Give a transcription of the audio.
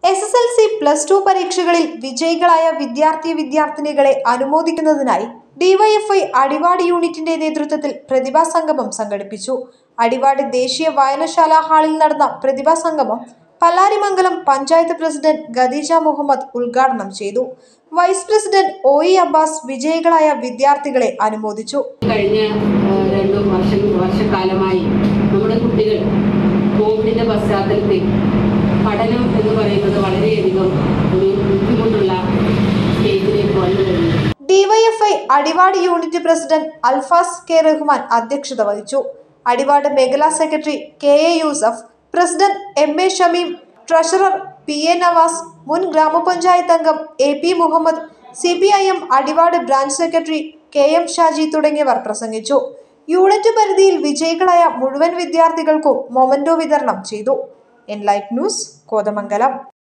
S S L C plus two പരീക്ഷകളിൽ വിജയികളായ വിദ്യാർത്ഥി വിദ്യാർത്ഥിനികളെ അനുമോദിക്കുന്നതിനായി ഡിവൈഎഫ്ഐ അടിവാട് യൂണിറ്റിന്റെ നേതൃത്വത്തിൽ പ്രതിഭാ സംഗമം സംഘടിപ്പിച്ചു അടിവാട് ദേശീയ വായനശാല ഹാളിൽ നടന്ന പ്രതിഭാ സംഗമം പല്ലാരിമംഗലം പഞ്ചായത്ത് പ്രസിഡന്റ് ഖദീജ മുഹമ്മദ് ഉദ്ഘാടനം ചെയ്തു vice president O E Abbas വിജയികളായ വിദ്യാർത്ഥികളെ അനുമോദിച്ചു കഴിഞ്ഞ ആ, രണ്ടു വർഷം വർഷക്കാലമായി നമ്മുടെ കുട്ടികൾ കോവിഡിന്റെ പശ്ചാത്തലത്തിൽ പഠനം എന്ന് പറയുന്നത് വളരെയധികം ഒരു ബുദ്ധിമുട്ടുള്ള സ്റ്റേജിലേക്ക് വന്നു കഴിഞ്ഞു DYFI Adivad unit president Alfas K Rahman അധ്യക്ഷത വഹിച്ചു അടിവാട് മേഖലാ secretary K A Yusuf president M A Shameem treasurer P A Navas മുൻ ഗ്രാമപഞ്ചായത്ത് അംഗം A P Muhammad C P I M Adivad branch secretary K M Shaji തുടങ്ങിയവർ പ്രസംഗിച്ചു യൂണിറ്റ് പരിധിയിൽ വിജയികളായ മുഴുവൻ വിദ്യാർത്ഥികൾക്കും മൊമന്റോ വിതരണം ചെയ്തു എൻലൈറ്റ് ന്യൂസ് കോതമംഗലം